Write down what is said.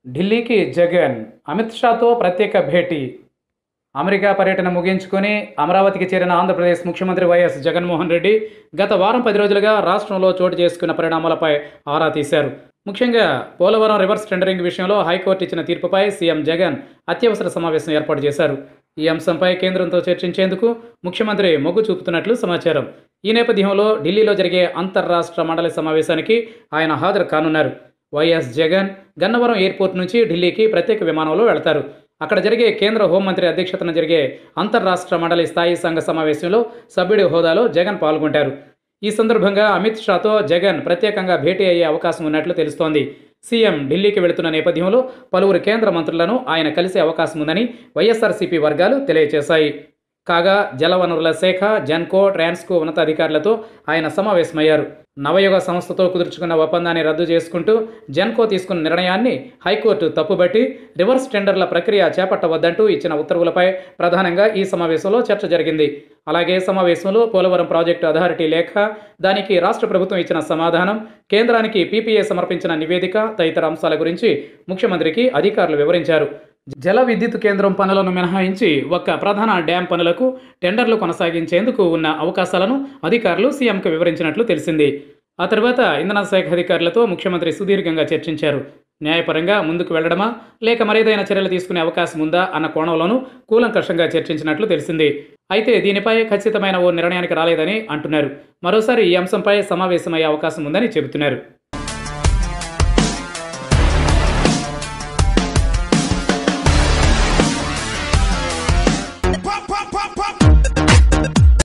ఢిల్లీకి జగన్ అమిత్ షాతో ప్రత్యేక భేటీ అమెరికా పర్యటన ముగించుకొని అమరావతికి చేరిన ఆంధ్రప్రదేశ్ ముఖ్యమంత్రి వైఎస్ జగన్మోహన్ రెడ్డి గత వారం పది రోజులుగా రాష్ట్రంలో చోటు చేసుకున్న పరిణామాలపై ఆరా తీశారు ముఖ్యంగా పోలవరం రివర్స్ టెండరింగ్ విషయంలో హైకోర్టు ఇచ్చిన తీర్పుపై సీఎం జగన్ అత్యవసర సమావేశం ఏర్పాటు చేశారు ఈ అంశంపై కేంద్రంతో చర్చించేందుకు ముఖ్యమంత్రి మొగ్గు చూపుతున్నట్లు సమాచారం ఈ నేపథ్యంలో ఢిల్లీలో జరిగే అంతర్రాష్ట్ర మండలి సమావేశానికి ఆయన హాజరు కానున్నారు వైఎస్ జగన్ గన్నవరం ఎయిర్పోర్ట్ నుంచి ఢిల్లీకి ప్రత్యేక విమానంలో వెళతారు అక్కడ జరిగే కేంద్ర హోంమంత్రి అధ్యక్షతన జరిగే అంతర్రాష్ట్ర మండలి స్థాయి సంఘ సమావేశంలో సభ్యుడి హోదాలో జగన్ పాల్గొంటారు ఈ సందర్భంగా అమిత్ షాతో జగన్ ప్రత్యేకంగా భేటీ అయ్యే అవకాశం ఉన్నట్లు తెలుస్తోంది సీఎం ఢిల్లీకి వెళుతున్న నేపథ్యంలో పలువురు కేంద్ర మంత్రులను ఆయన కలిసే అవకాశం ఉందని వైఎస్ఆర్సీపీ వర్గాలు తెలియజేశాయి కాగా జలవనరుల శాఖ జెన్కో ట్రాన్స్కో ఉన్నతాధికారులతో ఆయన సమావేశమయ్యారు నవయుగ సంస్థతో కుదుర్చుకున్న ఒప్పందాన్ని రద్దు చేసుకుంటూ జెన్కో తీసుకున్న నిర్ణయాన్ని హైకోర్టు తప్పుబట్టి రివర్స్ టెండర్ల ప్రక్రియ చేపట్టవద్దంటూ ఇచ్చిన ఉత్తర్వులపై ప్రధానంగా ఈ సమావేశంలో చర్చ జరిగింది అలాగే సమావేశంలో పోలవరం ప్రాజెక్టు అథారిటీ లేఖ దానికి రాష్ట్ర ప్రభుత్వం ఇచ్చిన సమాధానం కేంద్రానికి పీపీఏ సమర్పించిన నివేదిక తదితర అంశాల గురించి ముఖ్యమంత్రికి అధికారులు వివరించారు జల విద్యుత్ కేంద్రం పనులను మినహాయించి ఒక్క ప్రధాన డ్యాం పనులకు టెండర్లు కొనసాగించేందుకు ఉన్న అవకాశాలను అధికారులు సీఎంకు వివరించినట్లు తెలిసింది ఆ తర్వాత ఇంధన శాఖ అధికారులతో ముఖ్యమంత్రి సుదీర్ఘంగా చర్చించారు న్యాయపరంగా ముందుకు వెళ్లడమా లేక మరేదైనా చర్యలు తీసుకునే అవకాశం ఉందా అన్న కోణంలోనూ కూలంకషంగా చర్చించినట్లు తెలిసింది అయితే దీనిపై ఖచ్చితమైన ఓ నిర్ణయానికి రాలేదని అంటున్నారు మరోసారి ఈ అంశంపై సమావేశమయ్యే అవకాశం ఉందని చెబుతున్నారు